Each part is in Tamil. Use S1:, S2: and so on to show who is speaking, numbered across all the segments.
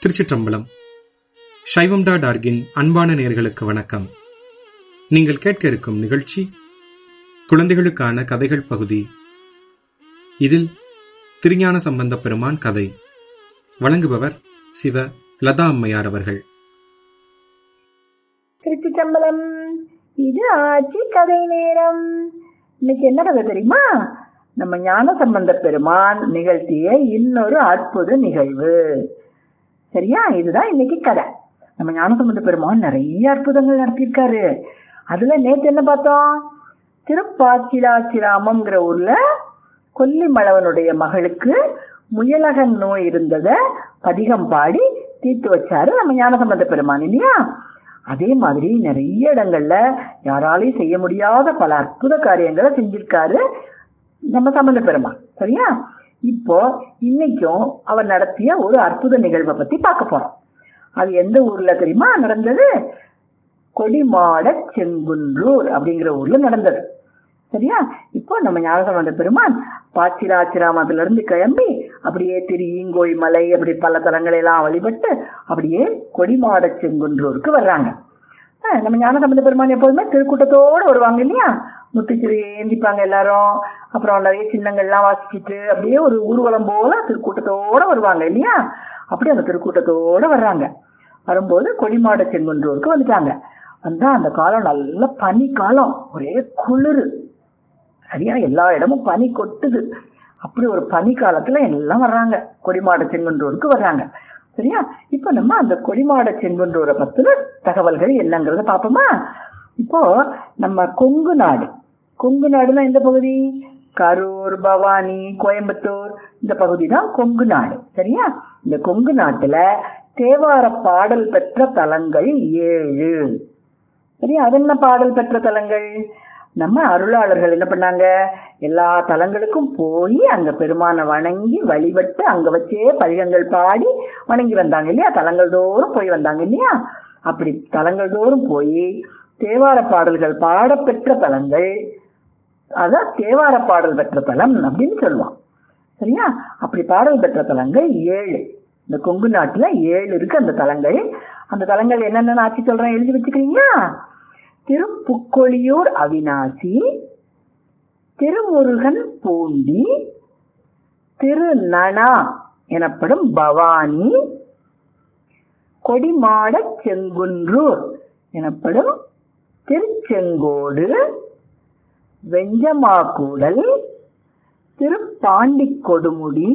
S1: திருச்சிற்றம்பலம் சைவம் டாட் ஆர்கின் அன்பான நேர்களுக்கு வணக்கம் நீங்கள் கேட்க இருக்கும் நிகழ்ச்சி குழந்தைகளுக்கான கதைகள் பகுதி இதில் திருஞான சம்பந்த பெருமான் கதை வழங்குபவர் சிவ லதா அம்மையார் அவர்கள்
S2: திருச்சிச்சம்பலம் இது ஆட்சி கதை நேரம் இன்னைக்கு என்ன கதை தெரியுமா நம்ம ஞான சம்பந்த பெருமான் நிகழ்த்திய இன்னொரு அற்புத நிகழ்வு சரியா இதுதான் இன்னைக்கு கதை நம்ம ஞானசம்பந்த பெருமான் நிறைய அற்புதங்கள் நடத்தியிருக்காரு அதுல நேத்து என்ன பார்த்தோம் திருப்பாச்சிலாச்சிராமம்ங்கிற ஊர்ல கொல்லிமளவனுடைய மகளுக்கு முயலகன் நோய் இருந்தத பதிகம் பாடி தீர்த்து வச்சாரு நம்ம ஞானசம்பந்த பெருமான் இல்லையா அதே மாதிரி நிறைய இடங்கள்ல யாராலையும் செய்ய முடியாத பல அற்புத காரியங்களை செஞ்சிருக்காரு நம்ம சம்பந்த பெருமான் சரியா இப்போ இன்னைக்கும் அவர் நடத்திய ஒரு அற்புத நிகழ்வை பத்தி பார்க்க போறோம் அது எந்த ஊர்ல தெரியுமா நடந்தது கொடிமாட செங்குன்றூர் அப்படிங்கிற ஊர்ல நடந்தது சரியா இப்போ நம்ம ஞானசம்பந்த பெருமான் பாச்சிராச்சிராமத்துல இருந்து கிளம்பி அப்படியே திரு ஈங்கோய் மலை அப்படி பல தலங்களை எல்லாம் வழிபட்டு அப்படியே கொடிமாட செங்குன்றூருக்கு வர்றாங்க அஹ் நம்ம ஞானசம்பந்த பெருமான் எப்போதுமே திருக்கூட்டத்தோட வருவாங்க இல்லையா முத்துச்சிறு ஏந்திப்பாங்க எல்லாரும் அப்புறம் நிறைய சின்னங்கள்லாம் வாசிச்சுட்டு அப்படியே ஒரு ஊர்வலம் போல திருக்கூட்டத்தோட வருவாங்க இல்லையா அப்படி அந்த திருக்கூட்டத்தோட வர்றாங்க வரும்போது கொடிமாட செங்குன்றூருக்கு வந்துட்டாங்க வந்தா அந்த காலம் நல்ல பனி காலம் ஒரே குளிர் சரியா எல்லா இடமும் பனி கொட்டுது அப்படி ஒரு பனி காலத்துல எல்லாம் வர்றாங்க கொடிமாட செங்குன்றூருக்கு வர்றாங்க சரியா இப்ப நம்ம அந்த கொடிமாட செங்குன்றூரை பத்தின தகவல்கள் என்னங்கிறத பார்ப்போமா இப்போ நம்ம கொங்கு நாடு கொங்கு நாடுனா எந்த பகுதி கரூர் பவானி கோயம்புத்தூர் இந்த பகுதி தான் கொங்கு நாடு சரியா இந்த கொங்கு நாட்டுல தேவார பாடல் பெற்ற தலங்கள் ஏழு சரியா அது என்ன பாடல் பெற்ற தலங்கள் நம்ம அருளாளர்கள் என்ன பண்ணாங்க எல்லா தலங்களுக்கும் போய் அங்க பெருமானை வணங்கி வழிபட்டு அங்க வச்சே பதிகங்கள் பாடி வணங்கி வந்தாங்க இல்லையா தலங்கள் தோறும் போய் வந்தாங்க இல்லையா அப்படி தலங்கள் தோறும் போய் தேவார பாடல்கள் பாடப்பெற்ற தலங்கள் அதான் தேவார பாடல் பெற்ற தலம் அப்படின்னு சொல்லுவான் சரியா அப்படி பாடல் பெற்ற தலங்கள் ஏழு இந்த கொங்கு நாட்டுல ஏழு இருக்கு அந்த தலங்கள் அந்த தலங்கள் என்னென்ன ஆட்சி சொல்றேன் எழுதி வச்சுக்கிறீங்களா திருப்புக்கொழியூர் அவினாசி திருமுருகன் பூண்டி திருநனா எனப்படும் பவானி கொடிமாட செங்குன்றூர் எனப்படும் திருச்செங்கோடு வெஞ்சமாக்கூடல் திருப்பாண்டி கொடுமுடி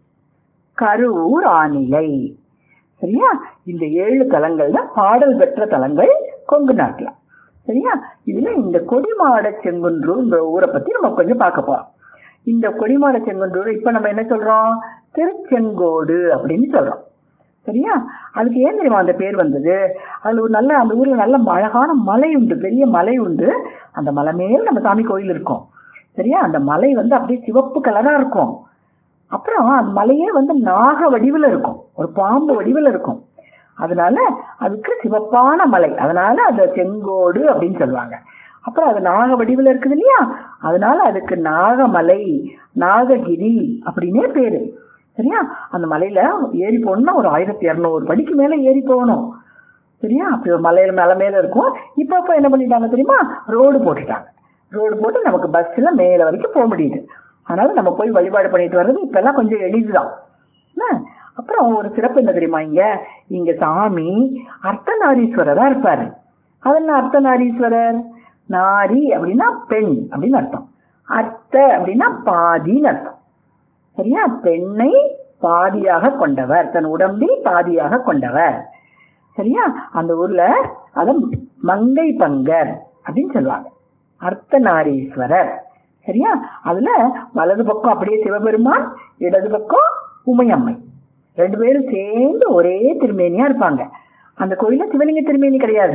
S2: கரூர் ஆனிலை சரியா இந்த ஏழு தலங்கள் தான் பாடல் பெற்ற தலங்கள் கொங்கு நாட்டுல சரியா இதுல இந்த கொடிமாட செங்குன்றூர்ன்ற ஊரை பத்தி நம்ம கொஞ்சம் பார்க்க போறோம் இந்த கொடிமாட செங்குன்றூர் இப்ப நம்ம என்ன சொல்றோம் திருச்செங்கோடு அப்படின்னு சொல்றோம் சரியா அதுக்கு ஏன் தெரியுமா அந்த பேர் வந்தது அதுல ஒரு நல்ல அந்த ஊர்ல நல்ல அழகான மலை உண்டு பெரிய மலை உண்டு அந்த மலை மேல நம்ம சாமி கோயில் இருக்கும் சரியா அந்த மலை வந்து அப்படியே சிவப்பு கலரா இருக்கும் அப்புறம் அந்த மலையே வந்து நாக வடிவில் இருக்கும் ஒரு பாம்பு வடிவில் இருக்கும் அதனால அதுக்கு சிவப்பான மலை அதனால அது செங்கோடு அப்படின்னு சொல்லுவாங்க அப்புறம் அது நாக வடிவில் இருக்குது இல்லையா அதனால அதுக்கு நாகமலை நாககிரி அப்படின்னே பேரு சரியா அந்த மலையில ஏறி போகணும்னா ஒரு ஆயிரத்தி இரநூறு படிக்கு மேல ஏறி போகணும் சரியா அப்படி ஒரு மலையில மேல மேல இருக்கும் இப்ப இப்ப என்ன பண்ணிட்டாங்க தெரியுமா ரோடு போட்டுட்டாங்க ரோடு போட்டு நமக்கு பஸ்ல மேல வரைக்கும் போக முடியுது அதனால நம்ம போய் வழிபாடு பண்ணிட்டு வர்றது இப்ப எல்லாம் கொஞ்சம் எளிதுதான் என்ன? அப்புறம் ஒரு சிறப்பு என்ன தெரியுமா இங்க இங்க சாமி அர்த்தநாரீஸ்வரரா இருப்பாரு அது என்ன அர்த்தநாரீஸ்வரர் நாரி அப்படின்னா பெண் அப்படின்னு அர்த்தம் அர்த்த அப்படின்னா பாதின்னு அர்த்தம் சரியா பெண்ணை பாதியாக கொண்டவர் தன் உடம்பில் பாதியாக கொண்டவர் சரியா அந்த ஊர்ல அத மங்கை பங்கர் அப்படின்னு சொல்லுவாங்க அர்த்தநாரீஸ்வரர் சரியா அதுல வலது பக்கம் அப்படியே சிவபெருமான் இடது பக்கம் உமையம்மை ரெண்டு பேரும் சேர்ந்து ஒரே திருமேனியா இருப்பாங்க அந்த கோயில்ல சிவலிங்க திருமேனி கிடையாது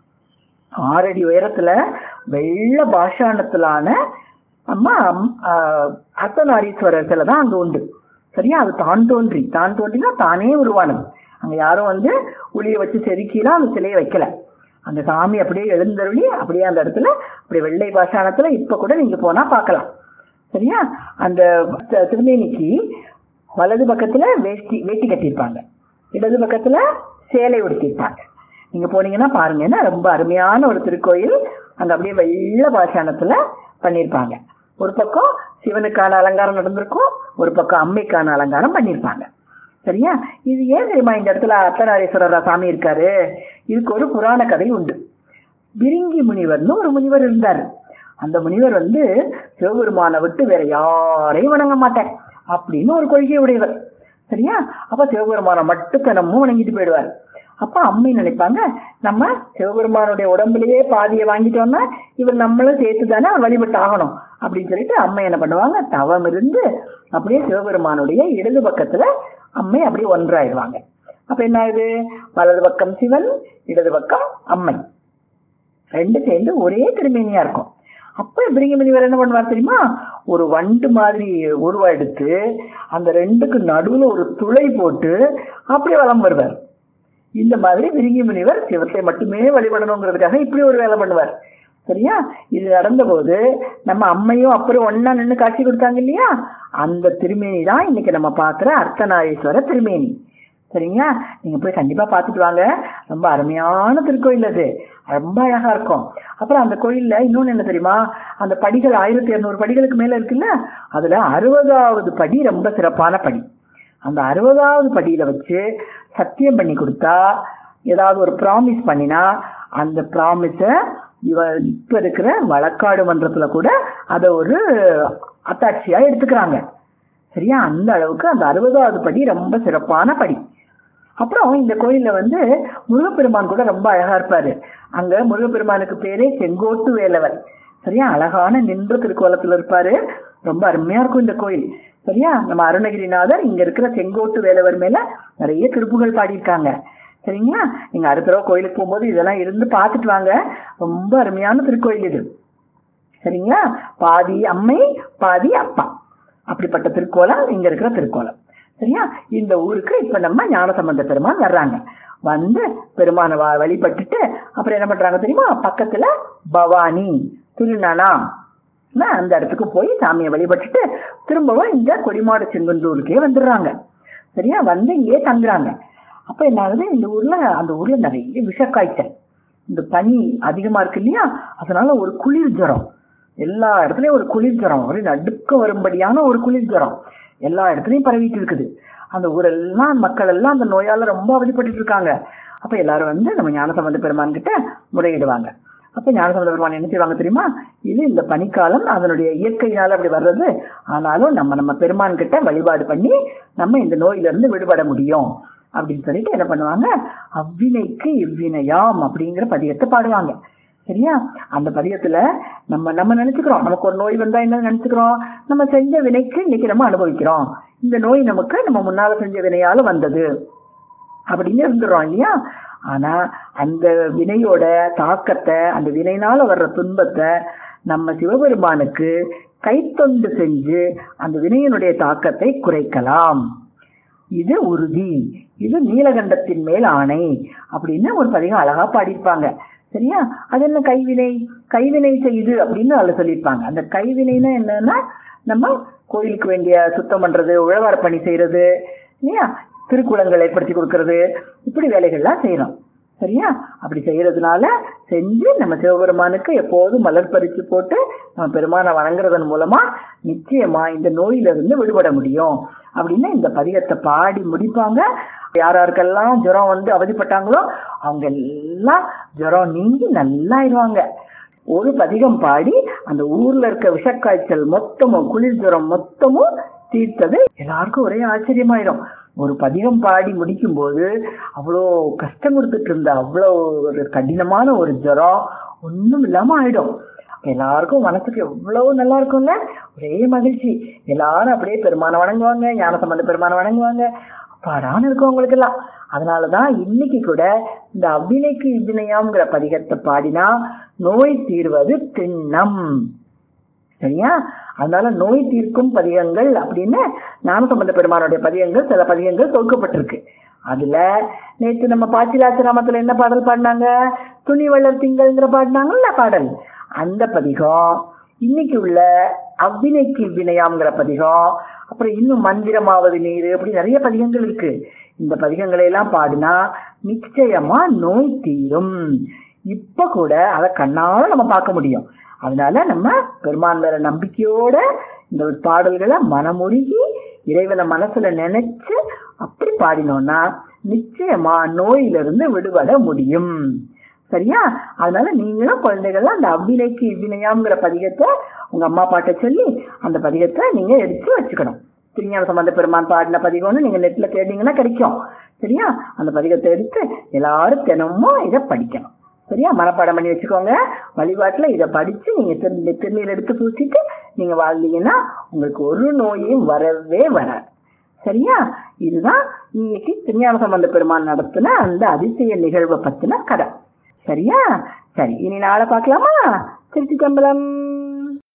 S2: ஆறடி உயரத்துல வெள்ள பாஷாணத்திலான அம்மா ஆஹ், அர்த்தநாரீஸ்வரர் சிலை தான் அங்க உண்டு சரியா அது தான் தோன்றி தான் தோன்றினா தானே உருவானது அங்க யாரும் வந்து உளிய வச்சு செதுக்கிலாம் அந்த சிலையை வைக்கல அந்த சாமி அப்படியே எழுந்தருளி அப்படியே அந்த இடத்துல அப்படியே வெள்ளை பாஷாணத்துல இப்ப கூட நீங்க போனா பார்க்கலாம் சரியா அந்த த- திருமேனிக்கு வலது பக்கத்துல வேஷ்டி வேட்டி கட்டியிருப்பாங்க இடது பக்கத்துல சேலை உடுத்திருப்பாங்க நீங்க போனீங்கன்னா பாருங்க என்ன ரொம்ப அருமையான ஒரு திருக்கோயில் அங்க அப்படியே வெள்ள பாஷாணத்துல பண்ணியிருப்பாங்க ஒரு பக்கம் சிவனுக்கான அலங்காரம் நடந்திருக்கும் ஒரு பக்கம் அம்மைக்கான அலங்காரம் பண்ணியிருப்பாங்க சரியா இது ஏன் தெரியுமா இந்த இடத்துல அர்த்தநாரீஸ்வரர் சாமி இருக்காரு இதுக்கு ஒரு புராண கதை உண்டு பிரிங்கி முனிவர்னு ஒரு முனிவர் இருந்தார் அந்த முனிவர் வந்து சிவபெருமானை விட்டு வேற யாரையும் வணங்க மாட்டேன் அப்படின்னு ஒரு கொள்கை உடையவர் சரியா அப்ப சிவபெருமானை மட்டும் தினமும் வணங்கிட்டு போயிடுவார் அப்ப அம்மை நினைப்பாங்க நம்ம சிவபெருமானுடைய உடம்புலயே பாதியை வாங்கிட்டோம்னா இவர் நம்மளும் சேர்த்து தானே வழிபட்டு ஆகணும் அப்படின்னு சொல்லிட்டு அம்மை என்ன பண்ணுவாங்க தவம் இருந்து அப்படியே சிவபெருமானுடைய இடது பக்கத்துல அம்மை அப்படியே ஒன்றாயிடுவாங்க அப்ப என்ன ஆகுது வலது பக்கம் சிவன் இடது பக்கம் அம்மை ரெண்டு சேர்ந்து ஒரே திருமேனியா இருக்கும் அப்ப பிரிங்க முனிவர் என்ன பண்ணுவார் தெரியுமா ஒரு வண்டு மாதிரி உருவா எடுத்து அந்த ரெண்டுக்கு நடுவுல ஒரு துளை போட்டு அப்படியே வலம் வருவார் இந்த மாதிரி விருங்கி முனிவர் சிவத்தை மட்டுமே வழிபடணுங்கிறதுக்காக இப்படி ஒரு வேலை பண்ணுவார் சரியா இது நடந்த போது நம்ம அம்மையும் அப்புறம் ஒன்னா நின்று காட்சி கொடுத்தாங்க இல்லையா அந்த திருமேனி தான் இன்னைக்கு நம்ம பார்க்குற அர்த்தநாரீஸ்வர திருமேனி சரிங்களா நீங்க போய் கண்டிப்பா பார்த்துட்டு வாங்க ரொம்ப அருமையான திருக்கோயில் அது ரொம்ப அழகா இருக்கும் அப்புறம் அந்த கோயில்ல இன்னொன்னு என்ன தெரியுமா அந்த படிகள் ஆயிரத்தி இருநூறு படிகளுக்கு மேல இருக்குல்ல அதுல அறுபதாவது படி ரொம்ப சிறப்பான படி அந்த அறுபதாவது படியில வச்சு சத்தியம் பண்ணி கொடுத்தா ஏதாவது ஒரு ப்ராமிஸ் பண்ணினா அந்த ப்ராமிஸ இவ இப்ப இருக்கிற வழக்காடு மன்றத்துல கூட அதை ஒரு அத்தாட்சியா எடுத்துக்கிறாங்க சரியா அந்த அளவுக்கு அந்த அறுபதாவது படி ரொம்ப சிறப்பான படி அப்புறம் இந்த கோயில்ல வந்து முருகப்பெருமான் கூட ரொம்ப அழகா இருப்பாரு அங்க முருகப்பெருமானுக்கு பேரே செங்கோட்டு வேலவர் சரியா அழகான நின்ற திருக்கோலத்துல இருப்பாரு ரொம்ப அருமையா இருக்கும் இந்த கோயில் சரியா நம்ம அருணகிரிநாதர் இங்க இருக்கிற செங்கோட்டு வேலவர் மேல நிறைய திருப்புகள் பாடியிருக்காங்க சரிங்களா நீங்க அடுத்த தடவை கோயிலுக்கு போகும்போது இதெல்லாம் இருந்து பார்த்துட்டு வாங்க ரொம்ப அருமையான திருக்கோயில் இது சரிங்களா பாதி அம்மை பாதி அப்பா அப்படிப்பட்ட திருக்கோலம் இங்க இருக்கிற திருக்கோலம் சரியா இந்த ஊருக்கு இப்ப நம்ம ஞானசம்பந்த பெருமான் வர்றாங்க வந்து பெருமானை வ- வழிபட்டுட்டு அப்புறம் என்ன பண்றாங்க தெரியுமா பக்கத்துல பவானி திருநனா அந்த இடத்துக்கு போய் சாமியை வழிபட்டுட்டு திரும்பவும் இந்த கொடிமாடு செங்குன்றூருக்கே வந்துடுறாங்க சரியா வந்து இங்கே தங்குறாங்க அப்ப என்ன ஆகுது இந்த ஊர்ல அந்த ஊர்ல நிறைய விஷக்காய்ச்சல் இந்த பனி அதிகமா இருக்கு இல்லையா அதனால ஒரு குளிர் ஜுரம் எல்லா இடத்துலயும் ஒரு குளிர் ஜுரம் ஒரு நடுக்க வரும்படியான ஒரு குளிர் ஜுரம் எல்லா இடத்துலயும் பரவிட்டு இருக்குது அந்த ஊரெல்லாம் மக்கள் எல்லாம் அந்த நோயால ரொம்ப அவதிப்பட்டு இருக்காங்க அப்ப எல்லாரும் வந்து நம்ம ஞானசம்பந்த பெருமான் கிட்ட முறையிடுவாங்க அப்ப ஞானசம்பந்த பெருமான் என்ன செய்வாங்க தெரியுமா இது இந்த பனிக்காலம் அதனுடைய இயற்கையினால அப்படி வர்றது ஆனாலும் நம்ம நம்ம பெருமான் கிட்ட வழிபாடு பண்ணி நம்ம இந்த நோயில இருந்து விடுபட முடியும் அப்படின்னு சொல்லிட்டு என்ன பண்ணுவாங்க அவ்வினைக்கு இவ்வினையாம் அப்படிங்கிற பதியத்தை பாடுவாங்க சரியா அந்த பதியத்துல நம்ம நம்ம நினைச்சுக்கிறோம் நமக்கு ஒரு நோய் வந்தா என்ன நினைச்சுக்கிறோம் நம்ம செஞ்ச வினைக்கு இன்னைக்கு நம்ம அனுபவிக்கிறோம் இந்த நோய் நமக்கு நம்ம முன்னால செஞ்ச வினையால வந்தது அப்படின்னு இருந்துடுறோம் இல்லையா ஆனா அந்த வினையோட தாக்கத்தை அந்த வினைனால வர்ற துன்பத்தை நம்ம சிவபெருமானுக்கு கைத்தொண்டு செஞ்சு அந்த வினையினுடைய தாக்கத்தை குறைக்கலாம் இது உறுதி இது நீலகண்டத்தின் மேல் ஆணை அப்படின்னு ஒரு பதிகம் அழகா பாடியிருப்பாங்க சரியா அது என்ன கைவினை கைவினை செய்து அப்படின்னு அதில் சொல்லியிருப்பாங்க அந்த கைவினைன்னா என்னன்னா நம்ம கோயிலுக்கு வேண்டிய சுத்தம் பண்றது உழவார பணி செய்யறது இல்லையா திருக்குளங்கள் ஏற்படுத்தி கொடுக்கறது இப்படி வேலைகள்லாம் செய்யறோம் சரியா அப்படி செய்யறதுனால செஞ்சு நம்ம சிவபெருமானுக்கு எப்போதும் மலர் பறிச்சு போட்டு நம்ம பெருமானை வணங்குறதன் மூலமா நிச்சயமா இந்த நோயில இருந்து விடுபட முடியும் அப்படின்னு இந்த பதிகத்தை பாடி முடிப்பாங்க யார் யாருக்கெல்லாம் ஜுரம் வந்து அவதிப்பட்டாங்களோ அவங்க எல்லாம் ஜுரம் நீங்கி நல்லா ஆயிடுவாங்க ஒரு பதிகம் பாடி அந்த ஊர்ல இருக்க விஷக்காய்ச்சல் மொத்தமும் குளிர் ஜுரம் மொத்தமும் தீர்த்தது எல்லாருக்கும் ஒரே ஆச்சரியமாயிடும் ஒரு பதிகம் பாடி முடிக்கும் போது அவ்வளோ கஷ்டம் கொடுத்துட்டு இருந்த அவ்வளோ ஒரு கடினமான ஒரு ஜுரம் ஒன்றும் இல்லாம ஆயிடும் எல்லாருக்கும் மனசுக்கு எவ்வளவு நல்லா இருக்கும்ல ஒரே மகிழ்ச்சி எல்லாரும் அப்படியே பெருமானை வணங்குவாங்க ஞானசம்பந்த பெருமானை வணங்குவாங்க அப்பாடான்னு இருக்கும் அவங்களுக்கு எல்லாம் அதனாலதான் இன்னைக்கு கூட இந்த அவ்வினைக்கு இவ்வினையாம்ங்கிற பதிகத்தை பாடினா நோய் தீர்வது திண்ணம் சரியா அதனால நோய் தீர்க்கும் பதிகங்கள் அப்படின்னு ஞானசம்பந்த பெருமானுடைய பதிகங்கள் சில பதிகங்கள் தொகுக்கப்பட்டிருக்கு அதுல நேற்று நம்ம பாச்சிலாசிராமத்துல என்ன பாடல் பாடினாங்க துணி வளர் திங்கள்ங்கிற பாடினாங்கல்ல பாடல் அந்த பதிகம் இன்னைக்கு உள்ள அவ்வினைக்கு இவ்வினையாம்ங்கிற பதிகம் அப்புறம் இன்னும் மந்திரமாவது நீர் அப்படி நிறைய பதிகங்கள் இருக்கு இந்த பதிகங்களை எல்லாம் பாடினா நிச்சயமா நோய் தீரும் இப்ப கூட அதை கண்ணால நம்ம பார்க்க முடியும் அதனால நம்ம பெருமான் மேல நம்பிக்கையோட இந்த பாடல்களை மனமுருகி இறைவனை மனசுல நினைச்சு அப்படி பாடினோம்னா நிச்சயமா நோயிலிருந்து விடுபட முடியும் சரியா அதனால நீங்களும் குழந்தைகள்லாம் அந்த அவ்வினைக்கு இவ்வினையாங்கிற பதிகத்தை உங்க அம்மா பாட்ட சொல்லி அந்த பதிகத்தை நீங்க எடுத்து வச்சுக்கணும் திருஞான சம்பந்த பெருமான் பாடின பதிகம்னு நீங்க நெட்ல தேடிங்கன்னா கிடைக்கும் சரியா அந்த பதிகத்தை எடுத்து எல்லாரும் தினமும் இதை படிக்கணும் சரியா மனப்பாடம் பண்ணி வச்சுக்கோங்க வழிபாட்டுல இதை படிச்சு நீங்க திரு திருநீர் எடுத்து பூசிட்டு நீங்க வாழ்ந்தீங்கன்னா உங்களுக்கு ஒரு நோயும் வரவே வராது சரியா இதுதான் இன்னைக்கு திருஞான சம்பந்த பெருமான் நடத்தின அந்த அதிசய நிகழ்வை பத்தின கதை சரியா சரி இனி நாளை பார்க்கலாமா திருச்சி கம்பளம்